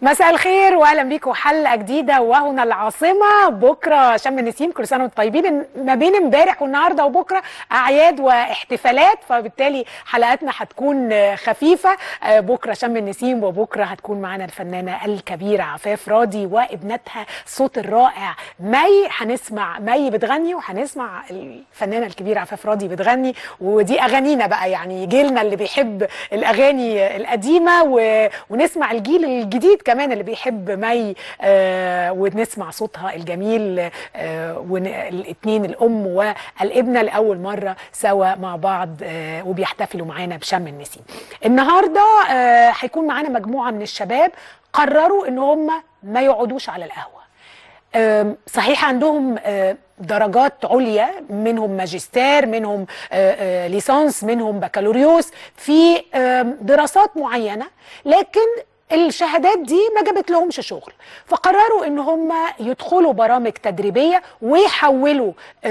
مساء الخير واهلا بيكم حلقه جديده وهنا العاصمه بكره شم النسيم كل سنه وانتم طيبين ما بين امبارح والنهارده وبكره اعياد واحتفالات فبالتالي حلقاتنا هتكون خفيفه بكره شم النسيم وبكره هتكون معانا الفنانه الكبيره عفاف راضي وابنتها الصوت الرائع مي هنسمع مي بتغني وهنسمع الفنانه الكبيره عفاف راضي بتغني ودي اغانينا بقى يعني جيلنا اللي بيحب الاغاني القديمه و... ونسمع الجيل الجديد كمان اللي بيحب مي آه ونسمع صوتها الجميل آه والاثنين الام والابنه لاول مره سوا مع بعض آه وبيحتفلوا معانا بشم النسيم. النهارده آه هيكون معانا مجموعه من الشباب قرروا ان هم ما يقعدوش على القهوه. آه صحيح عندهم آه درجات عليا منهم ماجستير منهم آه ليسانس منهم بكالوريوس في دراسات معينه لكن الشهادات دي ما جابت لهمش شغل فقرروا ان هم يدخلوا برامج تدريبيه ويحولوا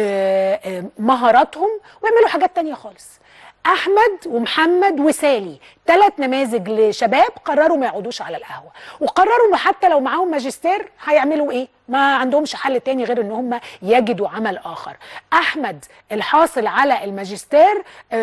مهاراتهم ويعملوا حاجات تانية خالص احمد ومحمد وسالي ثلاث نماذج لشباب قرروا ما يقعدوش على القهوه وقرروا انه حتى لو معاهم ماجستير هيعملوا ايه ما عندهمش حل تاني غير ان هم يجدوا عمل اخر احمد الحاصل على الماجستير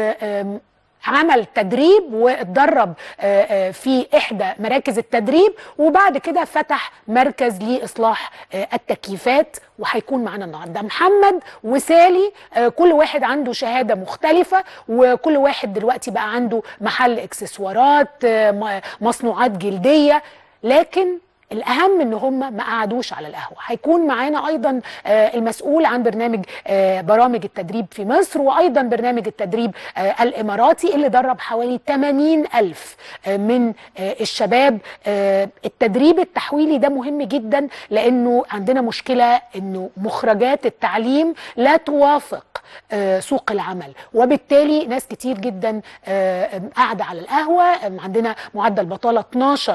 عمل تدريب واتدرب في احدى مراكز التدريب وبعد كده فتح مركز لاصلاح التكييفات وهيكون معانا النهارده محمد وسالي كل واحد عنده شهاده مختلفه وكل واحد دلوقتي بقى عنده محل اكسسوارات مصنوعات جلديه لكن الاهم ان هم ما قعدوش على القهوه هيكون معانا ايضا المسؤول عن برنامج برامج التدريب في مصر وايضا برنامج التدريب الاماراتي اللي درب حوالي 80 الف من الشباب التدريب التحويلي ده مهم جدا لانه عندنا مشكله انه مخرجات التعليم لا توافق سوق العمل وبالتالي ناس كتير جدا قاعده على القهوه عندنا معدل بطاله 12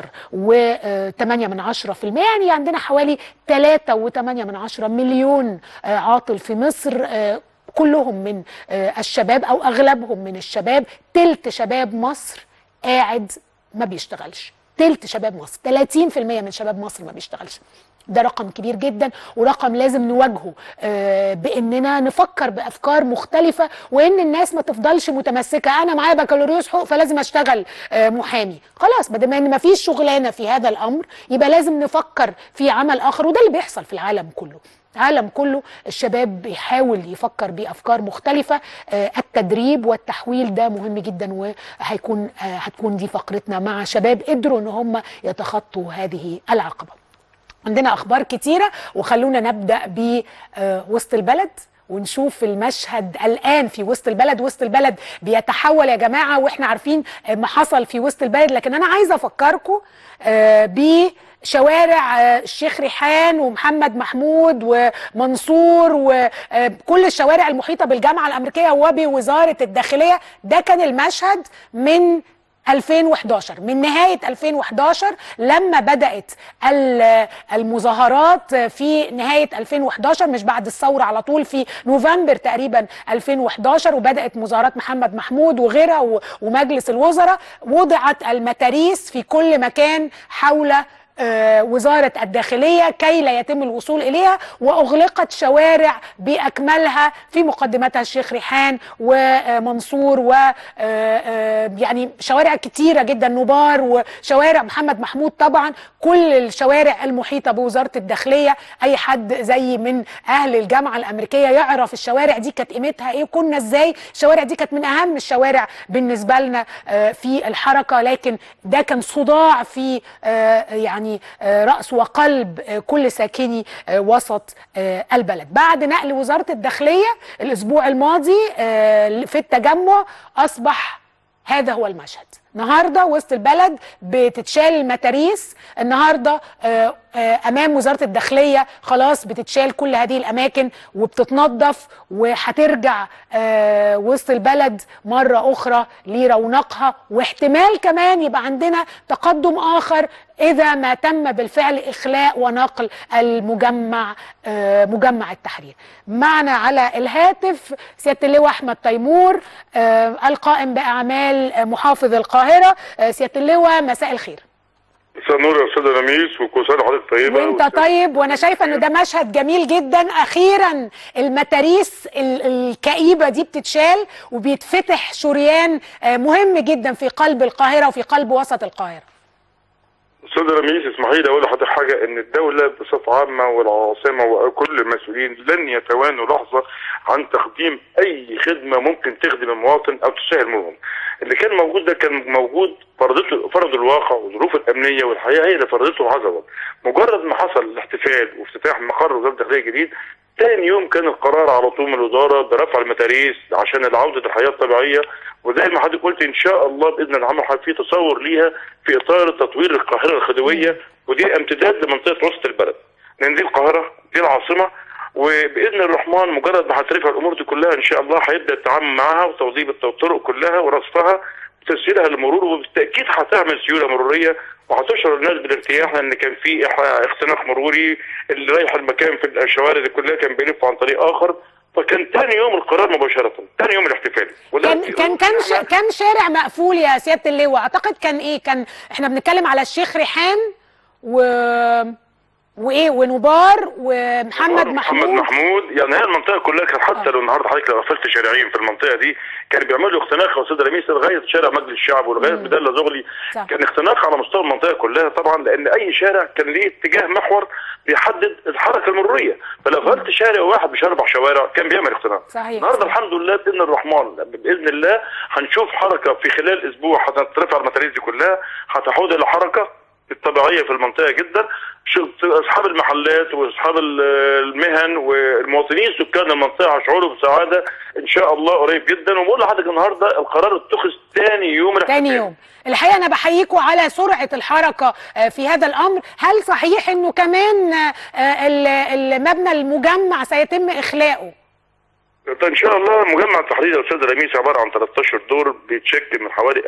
و8 من 10% يعني عندنا حوالي 3.8 من 10 مليون عاطل في مصر كلهم من الشباب او اغلبهم من الشباب تلت شباب مصر قاعد ما بيشتغلش تلت شباب مصر 30% من شباب مصر ما بيشتغلش ده رقم كبير جدا ورقم لازم نواجهه آه باننا نفكر بافكار مختلفه وان الناس ما تفضلش متمسكه انا معايا بكالوريوس حقوق فلازم اشتغل آه محامي خلاص ما دام ان ما فيش شغلانه في هذا الامر يبقى لازم نفكر في عمل اخر وده اللي بيحصل في العالم كله العالم كله الشباب بيحاول يفكر بافكار مختلفه آه التدريب والتحويل ده مهم جدا وهيكون آه هتكون دي فقرتنا مع شباب قدروا ان هم يتخطوا هذه العقبه عندنا اخبار كتيره وخلونا نبدا بوسط البلد ونشوف المشهد الان في وسط البلد وسط البلد بيتحول يا جماعه واحنا عارفين ما حصل في وسط البلد لكن انا عايزه افكركم ب شوارع الشيخ ريحان ومحمد محمود ومنصور وكل الشوارع المحيطه بالجامعه الامريكيه وبوزاره الداخليه ده كان المشهد من 2011 من نهاية 2011 لما بدأت المظاهرات في نهاية 2011 مش بعد الثورة على طول في نوفمبر تقريبا 2011 وبدأت مظاهرات محمد محمود وغيرها ومجلس الوزراء وضعت المتاريس في كل مكان حول آه وزارة الداخلية كي لا يتم الوصول إليها وأغلقت شوارع بأكملها في مقدمتها الشيخ ريحان ومنصور و آه يعني شوارع كتيرة جدا نبار وشوارع محمد محمود طبعا كل الشوارع المحيطة بوزارة الداخلية أي حد زي من أهل الجامعة الأمريكية يعرف الشوارع دي كانت قيمتها إيه وكنا إزاي الشوارع دي كانت من أهم الشوارع بالنسبة لنا آه في الحركة لكن ده كان صداع في يعني يعني رأس وقلب كل ساكني وسط البلد بعد نقل وزارة الداخلية الأسبوع الماضي في التجمع أصبح هذا هو المشهد النهارده وسط البلد بتتشال المتاريس النهارده امام وزاره الداخليه خلاص بتتشال كل هذه الاماكن وبتتنظف وهترجع وسط البلد مره اخرى لرونقها واحتمال كمان يبقى عندنا تقدم اخر اذا ما تم بالفعل اخلاء ونقل المجمع مجمع التحرير معنا على الهاتف سياده اللواء احمد تيمور القائم باعمال محافظ القاهره سياده اللواء مساء الخير مساء النور يا استاذ رميس وكل سنه وحضرتك طيبه وانت طيب وانا شايفه ان ده مشهد جميل جدا اخيرا المتاريس ال- الكئيبه دي بتتشال وبيتفتح شريان آه، مهم جدا في قلب القاهره وفي قلب وسط القاهره استاذ رميس اسمحي لي اقول لحضرتك حاجه ان الدوله بصفه عامه والعاصمه وكل المسؤولين لن يتوانوا لحظه عن تقديم اي خدمه ممكن تخدم المواطن او تسهل مرهم. اللي كان موجود ده كان موجود فرضته فرض الواقع والظروف الامنيه والحياه هي اللي فرضته عظمه. مجرد ما حصل الاحتفال وافتتاح مقر وزاره الداخليه الجديد تاني يوم كان القرار على طول من الاداره برفع المتاريس عشان عوده الحياه الطبيعيه وزي ما حضرتك قلت ان شاء الله باذن الله عمل في تصور ليها في اطار تطوير القاهره الخديويه ودي امتداد لمنطقه وسط البلد لان دي القاهره دي العاصمه وباذن الرحمن مجرد ما هترفع الامور دي كلها ان شاء الله هيبدا التعامل معها وتوظيف الطرق كلها ورصفها وتسهيلها للمرور وبالتاكيد هتعمل سيوله مروريه وهتشعر الناس بالارتياح لان كان في إح- اختناق مروري اللي رايح المكان في الشوارع دي كلها كان بيلف عن طريق اخر فكان تاني يوم القرار مباشره تاني يوم الاحتفال وده كان كان كان ش... كان شارع مقفول يا سياده اللواء اعتقد كان ايه كان احنا بنتكلم على الشيخ ريحان و وايه ونبار ومحمد محمد محمود محمود يعني هي المنطقه كلها كانت حتى لو النهارده حضرتك لو قفلت شارعين في المنطقه دي كانوا بيعملوا اختناق يا استاذ رميس لغايه شارع مجلس الشعب ولغايه مم. بدله زغلي صح. كان اختناق على مستوى المنطقه كلها طبعا لان اي شارع كان ليه اتجاه محور بيحدد الحركه المروريه فلو قفلت شارع واحد مش اربع شوارع كان بيعمل اختناق صحيح. النهارده الحمد لله باذن الرحمن باذن الله هنشوف حركه في خلال اسبوع هتترفع المتاريس دي كلها هتعود الى حركه الطبيعيه في المنطقه جدا شو- اصحاب المحلات واصحاب ال- المهن والمواطنين سكان المنطقه هيشعروا بسعاده ان شاء الله قريب جدا وبقول لحضرتك النهارده القرار اتخذ ثاني يوم تاني الاحتفال. يوم الحقيقه انا بحييكم على سرعه الحركه آه، في هذا الامر هل صحيح انه كمان آه، ال- المبنى المجمع سيتم اخلاؤه ان شاء الله مجمع التحرير يا استاذ رميس عباره عن 13 دور بيتشكل من حوالي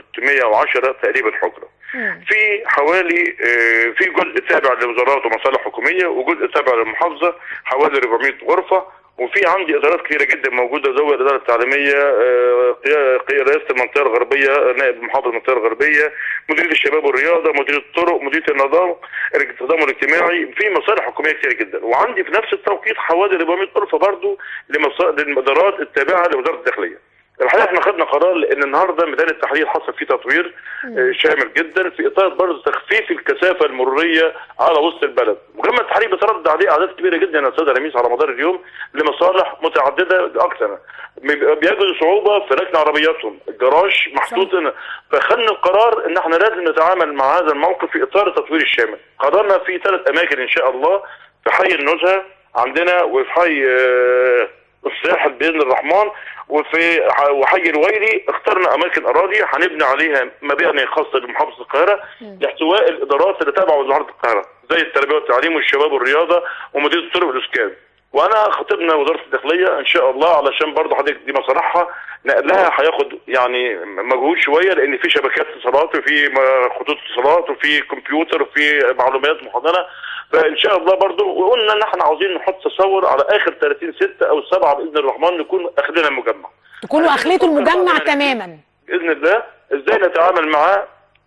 1310 تقريبا حجره. مم. في حوالي آه، في جزء تابع لوزارات ومصالح حكوميه وجزء تابع للمحافظه حوالي 400 غرفه وفي عندي ادارات كثيره جدا موجوده زي الاداره التعليميه آه، قيا- قيا- رئاسه المنطقه الغربيه نائب محافظ المنطقه الغربيه مديريه الشباب والرياضه مديريه الطرق مديريه النظام التضامن الاجتماعي في مصالح حكوميه كثيره جدا وعندي في نفس التوقيت حوالي 400 غرفه برضه لمصا- للادارات التابعه لوزاره الداخليه الحقيقه احنا خدنا قرار لان النهارده ميدان التحرير حصل فيه تطوير آه، شامل جدا في اطار برضه تخفيف الكثافه المروريه على وسط البلد. مجمع التحرير بترد عليه اعداد كبيره جدا يا استاذ رميس على مدار اليوم لمصالح متعدده اكثر. بيبقى- بيجدوا صعوبه في ركن عربياتهم، الجراج محطوط هنا، فخدنا القرار ان احنا لازم نتعامل مع هذا الموقف في اطار التطوير الشامل. قررنا في ثلاث اماكن ان شاء الله في حي النزهه عندنا وفي حي آه، الساحل باذن الرحمن وفي ح- وحي الويلي اخترنا اماكن اراضي هنبني عليها مباني خاصه بمحافظه القاهره لاحتواء الادارات اللي تابعه وزاره القاهره زي التربيه والتعليم والشباب والرياضه ومديريه الطرق والاسكان. وانا خطبنا وزاره الداخليه ان شاء الله علشان برضه حضرتك دي مصالحها نقلها هياخد يعني مجهود شويه لان في شبكات اتصالات وفي م- خطوط اتصالات وفي كمبيوتر وفي معلومات محاضنه فان شاء الله برضه وقلنا ان احنا عاوزين نحط تصور على اخر 30 6 او 7 باذن الرحمن نكون اخذنا المجمع تكونوا اخليتوا المجمع تماما باذن الله ازاي نتعامل معاه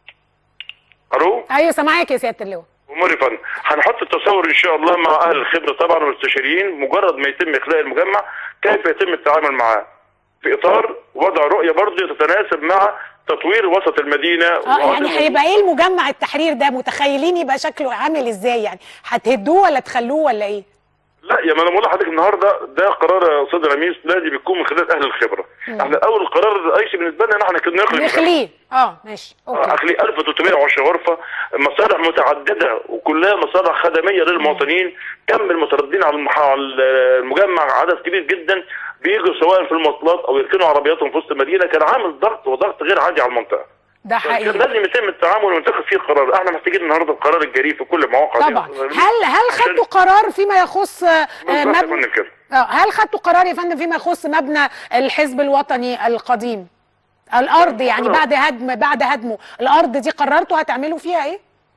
الو ايوه سامعاك يا سياده اللواء اموري فن هنحط التصور ان شاء الله مع اهل الخبره طبعا والمستشارين مجرد ما يتم اخلاء المجمع كيف يتم التعامل معاه في اطار وضع رؤيه برضه تتناسب مع تطوير وسط المدينه اه يعني هيبقى ايه المجمع التحرير ده متخيلين يبقى شكله عامل ازاي يعني هتهدوه ولا تخلوه ولا ايه لا يا ما انا بقول لحضرتك النهارده ده قرار يا استاذ رميس لازم يكون من خلال اهل الخبره احنا اول القرار الرئيسي بالنسبه لنا ان احنا كنا نخلي المجمع. نخليه اه ماشي اوكي اخلي 1310 غرفه مصالح متعدده وكلها مصالح خدميه للمواطنين كم المترددين على المح- على المجمع عدد كبير جدا بيجوا سواء في المواصلات او يركنوا عربياتهم في وسط المدينه كان عامل ضغط وضغط غير عادي على المنطقه ده كان حقيقي لازم يتم التعامل ونتخذ فيه القرار احنا محتاجين النهارده القرار الجريء في كل المواقع دي. طبعا هل هل عشان- خدتوا قرار فيما يخص آه، بالظبط يا مبنى فندم كده اه هل خدتوا قرار يا فندم فيما يخص مبنى الحزب الوطني القديم الارض يعني خلاص. بعد هدم بعد هدمه الارض دي قررتوا هتعملوا فيها ايه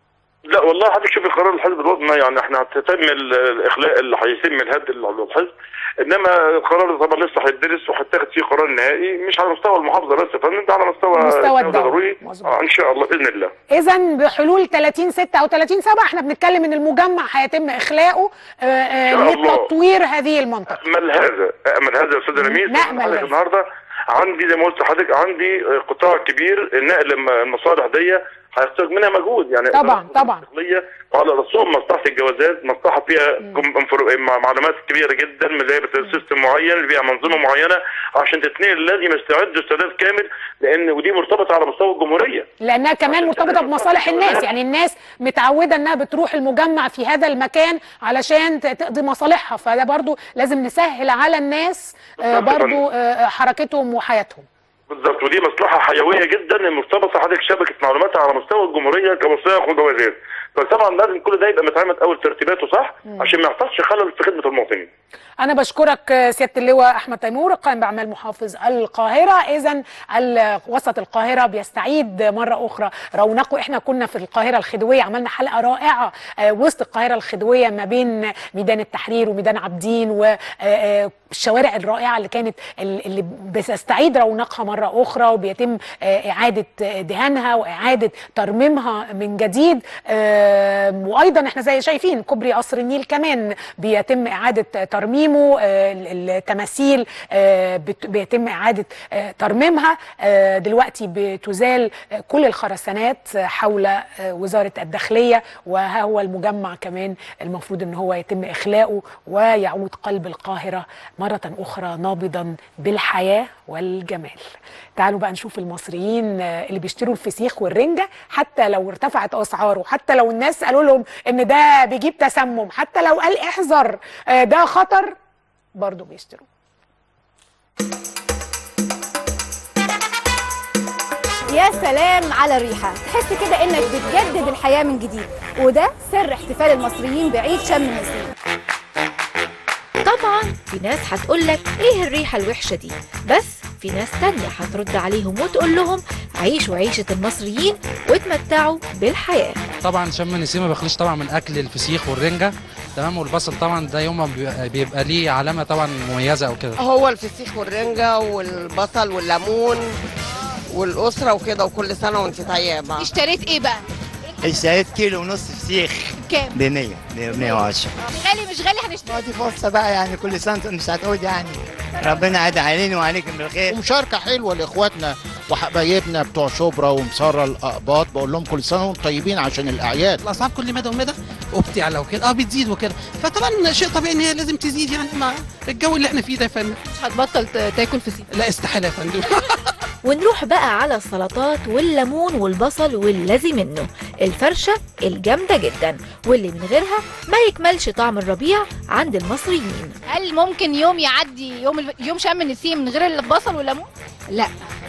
لا والله حضرتك شوفي قرار الحزب الوطني يعني احنا هتتم ال- الاخلاء اللي هيتم الهد الحزب انما القرار طبعا لسه هيدرس وهيتاخد فيه قرار نهائي مش على مستوى المحافظه بس يا فندم ده على مستوى مستوى الدولة. ضروري مظبوط. آه ان شاء الله باذن الله اذا بحلول 30 6 او 30 7 احنا بنتكلم ان المجمع هيتم اخلاؤه آه، آه، شاء الله. لتطوير هذه المنطقه امل هذا امل هذا يا استاذ رميز نأمل حضرتك هذا. النهارده عندي زي ما قلت لحضرتك عندي قطاع كبير نقل الم- المصالح دي هيحتاج منها مجهود يعني طبعاً، إدارة طبعاً. الداخلية وعلى رسوم مصلحه الجوازات مصلحه فيها كم- انفر- مع- معلومات كبيره جدا من اللي هي سيستم معين اللي فيها منظومه معينه عشان تتنقل لازم يستعدوا استعداد كامل لان ودي مرتبطه على مستوى الجمهوريه لانها كمان عشان مرتبطه كده بمصالح المصالح الناس يعني الناس متعوده انها بتروح المجمع في هذا المكان علشان ت- تقضي مصالحها فده برضو لازم نسهل على الناس آه، بالظبط يا برضو آه، حركتهم وحياتهم بالظبط ودي مصلحه حيويه جدا مرتبطه حضرتك شبكه معلومات على مستوى الجمهوريه كمصالح وجوازات فطبعا لازم كل ده يبقى متعمد اول ترتيباته صح عشان ما يحصلش خلل في خدمه المواطنين انا بشكرك آه، سياده اللواء احمد تيمور قائم باعمال محافظ القاهره اذا ال- وسط القاهره بيستعيد مره اخرى رونقه احنا كنا في القاهره الخديويه عملنا حلقه رائعه آه، وسط القاهره الخديويه ما بين ميدان التحرير وميدان عابدين والشوارع الرائعه اللي كانت ال- اللي بتستعيد رونقها مره اخرى وبيتم آه، اعاده آه، دهانها واعاده ترميمها من جديد آه، وايضا احنا زي شايفين كوبري قصر النيل كمان بيتم اعاده ترميمه آه، ال- التماثيل آه، بت- بيتم اعاده آه، ترميمها آه، دلوقتي بتزال آه، كل الخرسانات آه، حول آه، وزاره الداخليه وها هو المجمع كمان المفروض ان هو يتم اخلاؤه ويعود قلب القاهره مره اخرى نابضا بالحياه والجمال تعالوا بقى نشوف المصريين آه، اللي بيشتروا الفسيخ والرنجه حتى لو ارتفعت اسعاره حتى لو الناس قالوا لهم ان ده بيجيب تسمم حتى لو قال احذر آه، ده خطر برضه بيشتروا يا سلام على الريحة تحس كده انك بتجدد الحياة من جديد وده سر احتفال المصريين بعيد شم النسيم طبعا في ناس هتقولك ايه الريحة الوحشة دي بس في ناس تانية هترد عليهم وتقول لهم عيشوا عيشة المصريين واتمتعوا بالحياة طبعا شم النسيم ما بيخليش طبعا من اكل الفسيخ والرنجه تمام والبصل طبعا ده يوم ما بيبقى- بيبقى ليه علامه طبعا مميزه او كده هو الفسيخ والرنجة والبصل والليمون والأسرة وكده وكل سنة وانت طيبة اشتريت ايه بقى؟ اشتريت كيلو ونص فسيخ كام؟ ب 100 ب 110 غالي مش غالي هنشتري ما دي فرصه بقى يعني كل سنه وانتم مش هتعود يعني ربنا يعد علينا وعليكم بالخير ومشاركة حلوة لإخواتنا وحبايبنا بتوع شبرا ومسرة الأقباط بقول لهم كل سنة وانتم طيبين عشان الأعياد الاسعار كل مدى ومدى وبتعلى وكده اه بتزيد وكده فطبعا شيء طبيعي ان هي لازم تزيد يعني مع الجو اللي احنا فيه ده يا فندم مش هتبطل ت- تاكل فسيخ لا استحاله يا فندم ونروح بقى على السلطات والليمون والبصل والذي منه الفرشة الجامدة جدا واللي من غيرها ما يكملش طعم الربيع عند المصريين هل ممكن يوم يعدي يوم الب... يوم شم النسيم من غير البصل والليمون؟ لا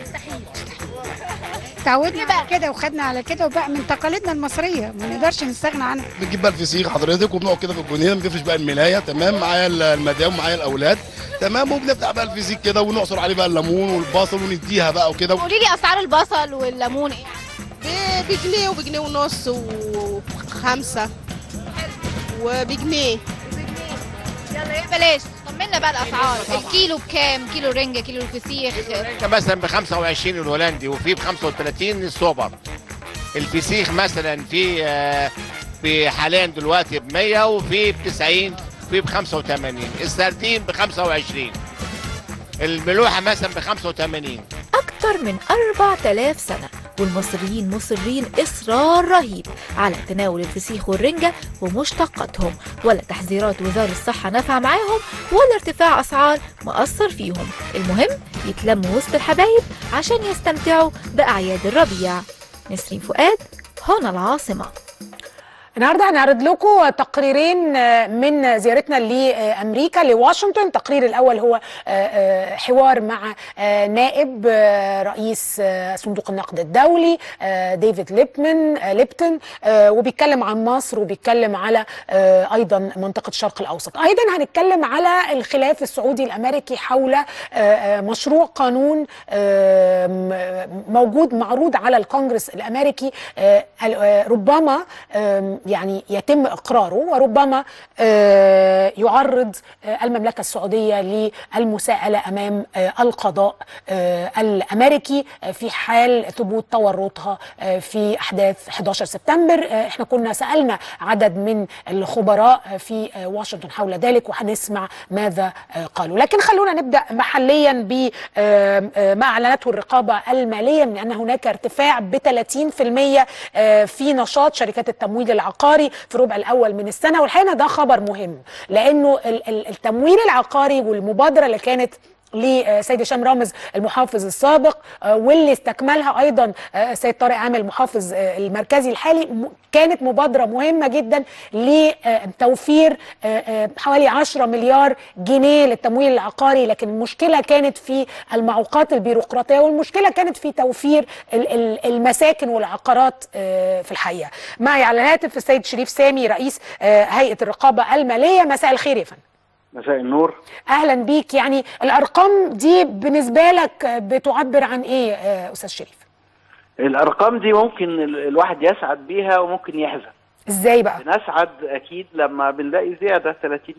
تعودنا بقى كده وخدنا على كده وبقى من تقاليدنا المصريه ما نقدرش نستغنى عنها بنجيب بقى الفسيخ حضرتك وبنقعد كده في الجنينة بنفرش بقى الملاية تمام معايا المدام ومعايا الأولاد تمام وبنفتح بقى الفسيخ كده ونعصر عليه بقى الليمون والبصل ونديها بقى وكده قولي لي اسعار البصل والليمون ايه؟ بجنيه وبجنيه ونص وخمسة وبجنيه يلا ايه بلاش طمنا بقى الاسعار الكيلو بكام؟ كيلو رنجة كيلو الفسيخ مثلا ب 25 الهولندي وفي ب 35 السوبر الفسيخ مثلا في آه، في حاليا دلوقتي ب 100 وفي ب 90 وفي ب 85 السردين ب 25 الملوحه مثلا ب 85 أكتر من 4000 سنة والمصريين مصرين إصرار رهيب على تناول الفسيخ والرنجة ومشتقاتهم ولا تحذيرات وزارة الصحة نافعة معاهم ولا ارتفاع أسعار مأثر فيهم المهم يتلموا وسط الحبايب عشان يستمتعوا بأعياد الربيع نسرين فؤاد هنا العاصمة النهارده هنعرض لكم تقريرين آه، من زيارتنا لامريكا لواشنطن التقرير الاول هو آه، آه، حوار مع آه، نائب آه، رئيس آه، صندوق النقد الدولي آه، ديفيد ليبمن آه، ليبتون آه، وبيتكلم عن مصر وبيتكلم على آه، ايضا منطقه الشرق الاوسط ايضا هنتكلم على الخلاف السعودي الامريكي حول آه، آه، مشروع قانون آه، آم، موجود معروض على الكونجرس الامريكي آه، ال- آه، ربما آم، يعني يتم اقراره وربما آه، يعرض آه، المملكه السعوديه للمساءله امام آه، القضاء آه، الامريكي آه، في حال ثبوت تورطها آه، في احداث 11 سبتمبر آه، احنا كنا سالنا عدد من الخبراء آه، في آه، واشنطن حول ذلك وهنسمع ماذا آه، قالوا لكن خلونا نبدا محليا بما اعلنته الرقابه الماليه من ان هناك ارتفاع ب 30% آه، في نشاط شركات التمويل العقاري في الربع الاول من السنه والحقيقه ده خبر مهم لانه ال- ال- التمويل العقاري والمبادره اللي كانت لسيد هشام رامز المحافظ السابق آه، واللي استكملها ايضا آه، سيد طارق عامل المحافظ آه، المركزي الحالي م- كانت مبادره مهمه جدا لتوفير آه، آه، حوالي 10 مليار جنيه للتمويل العقاري لكن المشكله كانت في المعوقات البيروقراطيه والمشكله كانت في توفير ال- ال- المساكن والعقارات آه، في الحقيقه معي على الهاتف السيد شريف سامي رئيس آه، هيئه الرقابه الماليه مساء الخير يا فندم مساء النور اهلا بيك يعني الارقام دي بالنسبه لك بتعبر عن ايه آه، استاذ شريف الارقام دي ممكن ال- الواحد يسعد بيها وممكن يحزن ازاي بقى بنسعد اكيد لما بنلاقي زياده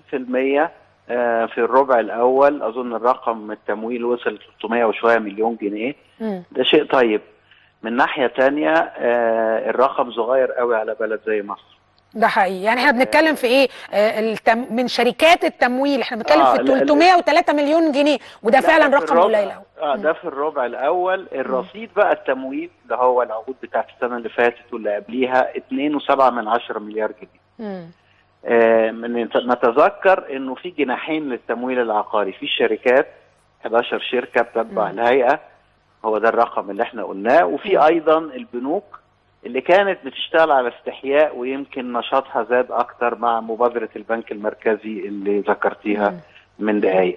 30% آه، في الربع الاول اظن الرقم التمويل وصل 300 وشويه مليون جنيه مم. ده شيء طيب من ناحيه تانية آه، الرقم صغير قوي على بلد زي مصر ده حقيقي يعني احنا بنتكلم في ايه آه التم من شركات التمويل احنا بنتكلم آه، في لا- لا- 303 مليون جنيه وده لا، فعلا ده في رقم الربع- قليل قوي اه ده في الربع الاول الرصيد بقى التمويل اللي هو العقود بتاعت السنه اللي فاتت واللي قبليها 2.7 من 10 مليار جنيه آه، من نتذكر انه في جناحين للتمويل العقاري في شركات 11 شركه بتتبع الهيئه هو ده الرقم اللي احنا قلناه وفي ايضا البنوك اللي كانت بتشتغل على استحياء ويمكن نشاطها زاد اكتر مع مبادره البنك المركزي اللي ذكرتيها من دقايق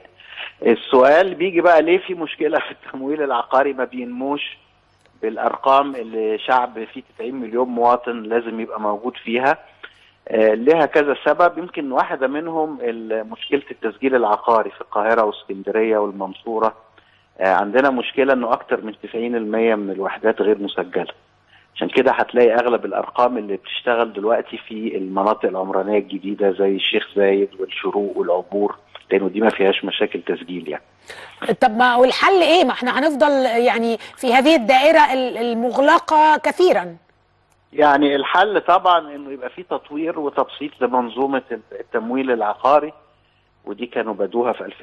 السؤال بيجي بقى ليه في مشكله في التمويل العقاري ما بينموش بالارقام اللي شعب فيه 90 مليون مواطن لازم يبقى موجود فيها آه، لها كذا سبب يمكن واحدة منهم ال- مشكلة التسجيل العقاري في القاهرة واسكندرية والمنصورة آه، عندنا مشكلة انه اكتر من 90% من الوحدات غير مسجلة عشان كده هتلاقي اغلب الارقام اللي بتشتغل دلوقتي في المناطق العمرانية الجديدة زي الشيخ زايد والشروق والعبور لانه دي ما فيهاش مشاكل تسجيل يعني طب ما والحل ايه ما احنا هنفضل يعني في هذه الدائره ال- المغلقه كثيرا يعني الحل طبعا انه يبقى في تطوير وتبسيط لمنظومه التمويل العقاري ودي كانوا بدوها في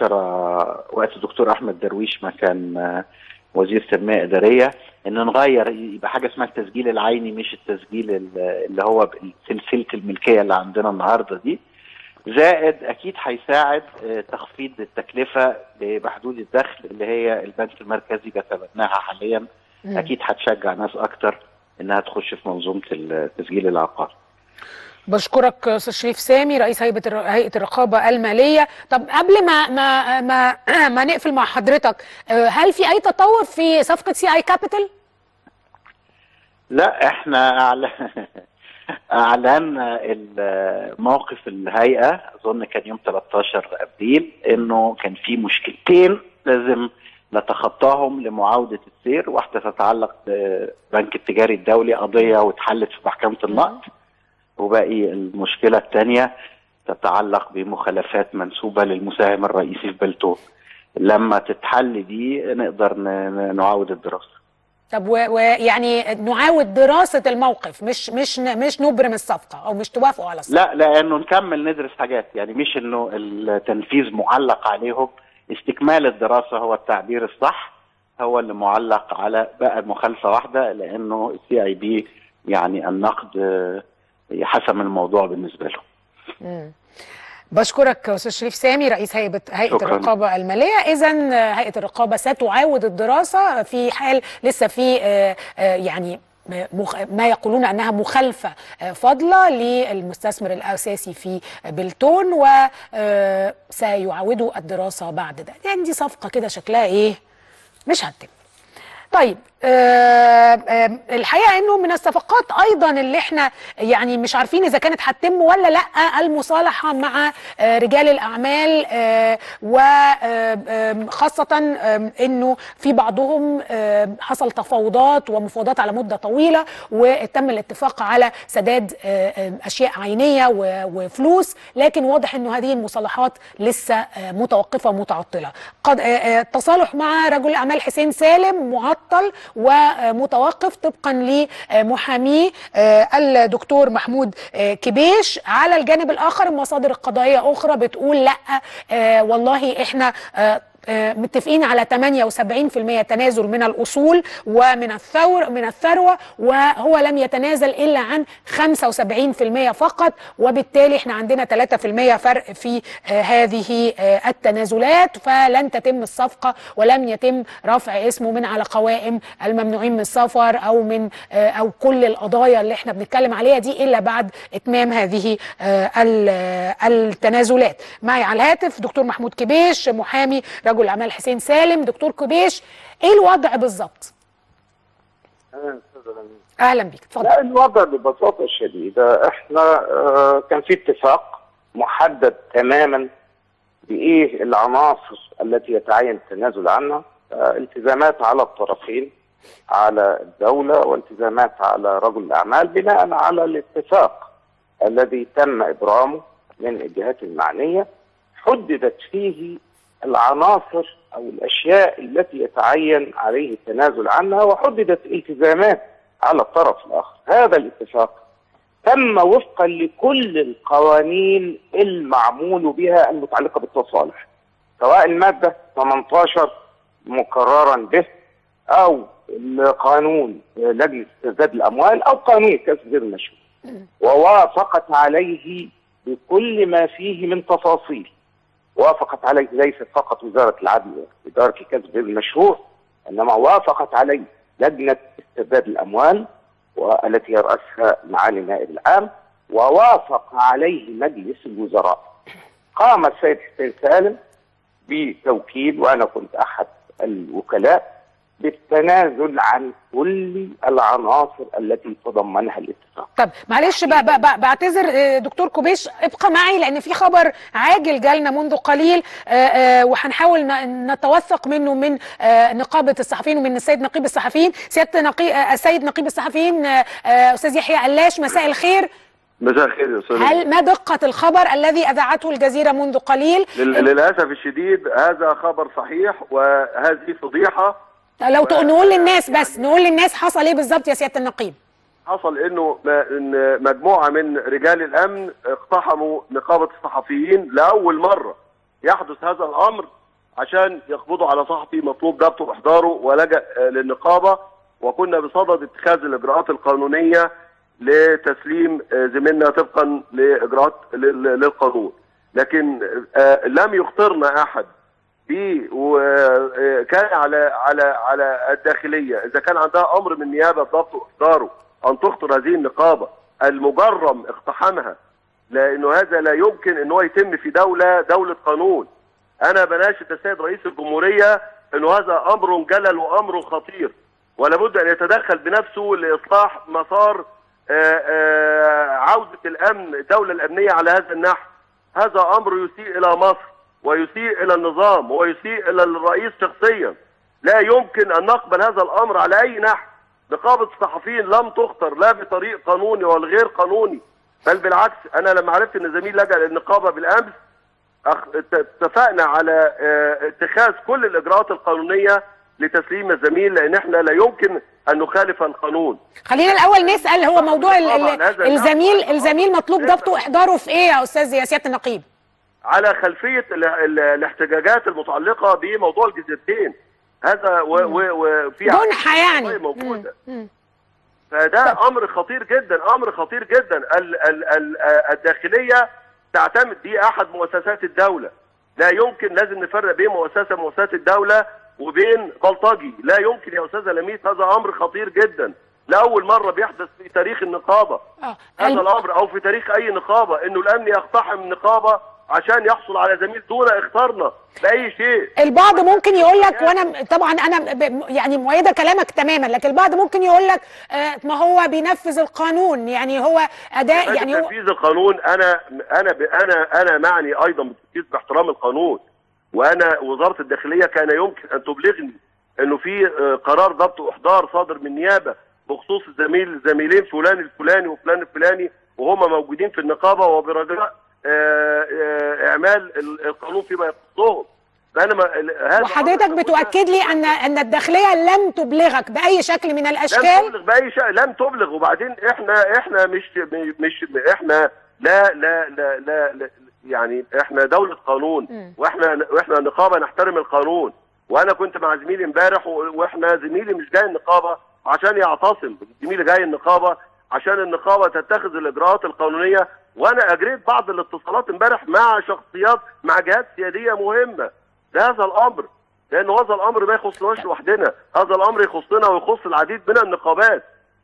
2010 وقت الدكتور احمد درويش ما كان آه، وزير تنميه اداريه ان نغير يبقى حاجه اسمها التسجيل العيني مش التسجيل ال- اللي هو سلسله الملكيه اللي عندنا النهارده دي زائد اكيد هيساعد آه، تخفيض التكلفه بحدود الدخل اللي هي البنك المركزي بيتبناها حاليا مم. اكيد هتشجع ناس اكتر انها تخش في منظومه التسجيل العقاري بشكرك استاذ شريف سامي رئيس هيئه الر- هيئه الرقابه الماليه طب قبل ما ما ما, ما نقفل مع حضرتك آه، هل في اي تطور في صفقه سي اي كابيتال لا احنا اعلن اعلنا موقف الهيئه اظن كان يوم 13 ابريل انه كان في مشكلتين لازم نتخطاهم لمعاوده السير واحده تتعلق بالبنك التجاري الدولي قضيه واتحلت في محكمه النقد وباقي المشكله الثانيه تتعلق بمخالفات منسوبه للمساهم الرئيسي في بلتون لما تتحل دي نقدر ن- ن- نعاود الدراسه طب و- ويعني نعاود دراسه الموقف مش مش ن- مش نبرم الصفقه او مش توافقوا على الصفقه لا لانه نكمل ندرس حاجات يعني مش انه التنفيذ معلق عليهم استكمال الدراسه هو التعبير الصح هو اللي معلق على بقى مخالفه واحده لانه السي اي بي يعني النقد آه، حسم الموضوع بالنسبه له مم. بشكرك استاذ شريف سامي رئيس هيئه هيئه شكراً. الرقابه الماليه اذا هيئه الرقابه ستعاود الدراسه في حال لسه في آه، آه، يعني مخ- ما يقولون انها مخالفه آه، فاضله للمستثمر الاساسي في بلتون وسيعاودوا الدراسه بعد ده يعني دي صفقه كده شكلها ايه مش هتتم طيب آه، آه، الحقيقه انه من الصفقات ايضا اللي احنا يعني مش عارفين اذا كانت هتتم ولا لا المصالحه مع آه، رجال الاعمال وخاصه انه في بعضهم آه، حصل تفاوضات ومفاوضات على مده طويله وتم الاتفاق على سداد آه، آه، اشياء عينيه و- وفلوس لكن واضح انه هذه المصالحات لسه آه، متوقفه ومتعطله قد آه، آه، التصالح مع رجل الاعمال حسين سالم معطل ومتوقف طبقا لمحاميه آه، الدكتور محمود آه، كبيش على الجانب الاخر المصادر القضائيه اخرى بتقول لا آه، والله احنا آه، آه، متفقين على 78% تنازل من الاصول ومن الثور من الثروه وهو لم يتنازل الا عن 75% فقط وبالتالي احنا عندنا 3% فرق في آه، هذه آه، التنازلات فلن تتم الصفقه ولم يتم رفع اسمه من على قوائم الممنوعين من السفر او من آه، او كل القضايا اللي احنا بنتكلم عليها دي الا بعد اتمام هذه آه، ال- آه، التنازلات معي على الهاتف دكتور محمود كبيش محامي رجل الاعمال حسين سالم دكتور كبيش ايه الوضع بالظبط اهلا بيك اتفضل لا الوضع ببساطة شديدة احنا اه كان في اتفاق محدد تماما بايه العناصر التي يتعين التنازل عنها اه التزامات على الطرفين على الدولة والتزامات على رجل الأعمال بناء على الاتفاق الذي تم إبرامه من الجهات المعنية حددت فيه العناصر أو الأشياء التي يتعين عليه التنازل عنها وحددت التزامات على الطرف الآخر هذا الاتفاق تم وفقا لكل القوانين المعمول بها المتعلقة بالتصالح سواء المادة 18 مكررا به أو القانون لجنة استرداد الأموال أو قانون الكسب غير المشروع ووافقت عليه بكل ما فيه من تفاصيل وافقت عليه ليست فقط وزارة العدل وإدارة الكسب غير المشروع إنما وافقت عليه لجنة استرداد الأموال والتي يرأسها معالي النائب العام ووافق عليه مجلس الوزراء قام السيد حسين سالم بتوكيل وأنا كنت أحد الوكلاء بالتنازل عن كل العناصر التي تضمنها الاتفاق طب معلش بقى بقى بقى بعتذر آه، دكتور كوبيش ابقى معي لان في خبر عاجل جالنا منذ قليل آه، آه، وهنحاول ن- نتوثق منه من آه، نقابه الصحفيين ومن السيد نقيب الصحفيين سياده نقي... آه، السيد نقيب الصحفيين آه، آه، استاذ يحيى علاش مساء الخير مساء الخير يا استاذ هل ما دقه الخبر الذي اذاعته الجزيره منذ قليل لل- للاسف الشديد هذا خبر صحيح وهذه فضيحه لو تق- نقول للناس بس نقول للناس حصل ايه بالظبط يا سياده النقيب حصل انه م- ان مجموعه من رجال الامن اقتحموا نقابه الصحفيين لاول مره يحدث هذا الامر عشان يقبضوا على صحفي مطلوب ضبطه واحضاره ولجا آه، للنقابه وكنا بصدد اتخاذ الاجراءات القانونيه لتسليم آه، زميلنا طبقا لاجراءات لل- للقانون لكن آه، لم يخطرنا احد في وكان على على على الداخليه اذا كان عندها امر من نيابه ضبط واحضاره ان تخطر هذه النقابه المجرم اقتحامها لانه هذا لا يمكن ان هو يتم في دوله دوله قانون انا بناشد السيد رئيس الجمهوريه انه هذا امر جلل وامر خطير ولا بد ان يتدخل بنفسه لاصلاح مسار آه، آه، عوده الامن الدوله الامنيه على هذا النحو هذا امر يسيء الى مصر ويسيء الى النظام ويسيء الى الرئيس شخصيا لا يمكن ان نقبل هذا الامر على اي نحو نقابه الصحفيين لم تخطر لا بطريق قانوني ولا غير قانوني بل بالعكس انا لما عرفت ان زميل لجا للنقابه بالامس أخ- ات- اتفقنا على آه، اتخاذ كل الاجراءات القانونيه لتسليم الزميل لان احنا لا يمكن ان نخالف القانون خلينا الاول نسال هو موضوع ال- ال- طبعاً هذا الزميل الزميل مطلوب ضبطه واحضاره في ايه يا استاذ يا سياده النقيب على خلفيه ال- ال- الاحتجاجات المتعلقه بموضوع الجزيرتين هذا و- و- وفي جنحه يعني موجوده مم. مم. فده امر خطير جدا امر خطير جدا ال ال ال الداخليه تعتمد دي احد مؤسسات الدوله لا يمكن لازم نفرق بين مؤسسه من مؤسسات الدوله وبين بلطجي لا يمكن يا استاذه لميس هذا امر خطير جدا لاول مره بيحدث في تاريخ النقابه هذا الامر او في تاريخ اي نقابه انه الامن يقتحم نقابه عشان يحصل على زميل دون اختارنا باي شيء البعض ممكن يقول لك وانا طبعا انا ب- يعني مؤيده كلامك تماما لكن البعض ممكن يقول لك آه، ما هو بينفذ القانون يعني هو اداء يعني هو تنفيذ القانون انا انا ب- انا انا معني ايضا بالتنفيذ باحترام القانون وانا وزاره الداخليه كان يمكن ان تبلغني انه في آه، قرار ضبط واحضار صادر من نيابه بخصوص زميل زميلين فلان الفلاني وفلان الفلاني وهم موجودين في النقابه وبرجاء آه، آه، اعمال ال- القانون فيما يخصهم فانا ما ال- هذا وحضرتك بتؤكد لي ان ان الداخليه لم تبلغك باي شكل من لم الاشكال تبلغ باي شيء لم تبلغ وبعدين احنا احنا مش مش احنا لا لا لا لا, لا يعني احنا دوله قانون واحنا واحنا نقابه نحترم القانون وانا كنت مع زميلي امبارح و- واحنا زميلي مش جاي النقابه عشان يعتصم زميلي جاي النقابه عشان النقابه تتخذ الاجراءات القانونيه وانا اجريت بعض الاتصالات امبارح مع شخصيات مع جهات سياديه مهمه بهذا الامر لان هذا الامر ما يخصناش لوحدنا هذا الامر يخصنا ويخص العديد من النقابات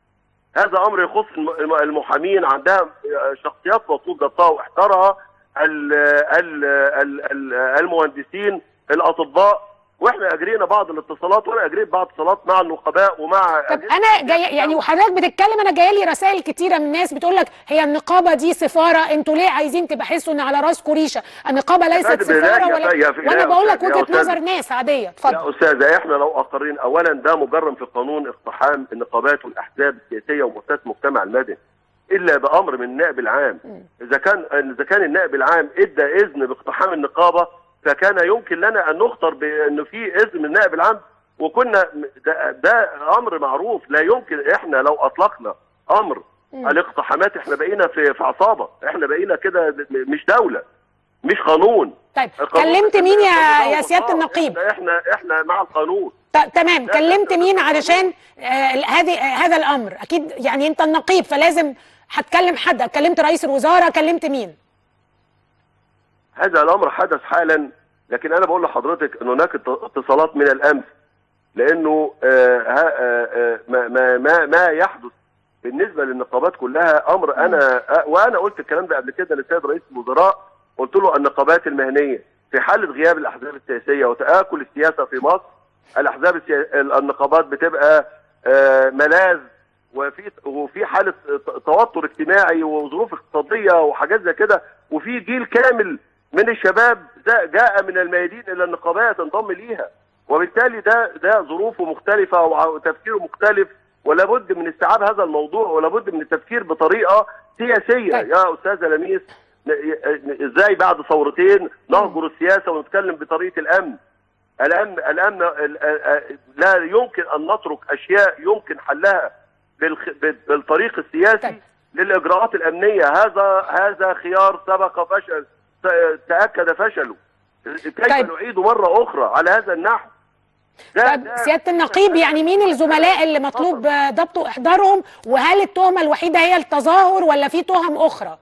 هذا امر يخص الم- الم- المحامين عندها شخصيات مطلوب ضبطها واحترها ال- ال- ال- ال- المهندسين الاطباء واحنا اجرينا بعض الاتصالات وانا اجريت بعض الاتصالات مع النقباء ومع طب انا جاي يعني وحضرتك بتتكلم انا جايه لي رسائل كتيره من ناس بتقول لك هي النقابه دي سفاره انتوا ليه عايزين تبحثوا ان على راسكم ريشه النقابه ليست فندم، لا سفاره يا ولا فندم، يا فندم، وانا يا بقول لك أستاذ، يا وجهه أستاذ. نظر ناس عاديه اتفضل يا استاذه احنا لو اقرين اولا ده مجرم في القانون اقتحام النقابات والاحزاب السياسيه ومؤسسات المجتمع المدني الا بامر من النائب العام اذا كان اذا كان النائب العام ادى اذن باقتحام النقابه فكان يمكن لنا ان نخطر بانه في اذن من النائب العام وكنا ده, ده امر معروف لا يمكن احنا لو اطلقنا امر مم. الاقتحامات احنا بقينا في في عصابه احنا بقينا كده مش دوله مش قانون طيب القانون كلمت مين يا القانون يا سياده آه، النقيب احنا احنا, احنا مع القانون ط- تمام كلمت مين علشان آه، هذه آه، هذا الامر اكيد يعني انت النقيب فلازم هتكلم حد كلمت رئيس الوزاره كلمت مين هذا الامر حدث حالا لكن انا بقول لحضرتك ان هناك ات- اتصالات من الامس لانه آه ها- آه آه ما, ما, ما, ما يحدث بالنسبه للنقابات كلها امر انا آه وانا قلت الكلام ده قبل كده للسيد رئيس الوزراء قلت له النقابات المهنيه في حاله غياب الاحزاب السياسيه وتاكل السياسه في مصر الاحزاب السيا... النقابات بتبقى آه ملاذ وفي وفي حاله ت- توتر اجتماعي وظروف اقتصاديه وحاجات زي كده وفي جيل كامل من الشباب ده جاء من الميادين الى النقابات انضم ليها وبالتالي ده ده ظروفه مختلفه وع- وتفكيره مختلف ولا بد من استيعاب هذا الموضوع ولا بد من التفكير بطريقه سياسيه يا استاذه لميس ن- ي- ازاي بعد ثورتين نهجر السياسه ونتكلم بطريقه الامن الامن الامن ال- ال- لا يمكن ان نترك اشياء يمكن حلها بالخ- بال- بالطريق السياسي للاجراءات الامنيه هذا هذا خيار سبق فشل ت- تاكد فشله كيف طيب. نعيده مره اخرى على هذا النحو ده طب سياده النقيب يعني مين الزملاء اللي مطلوب آه، ضبط واحضارهم وهل التهمه الوحيده هي التظاهر ولا في تهم اخرى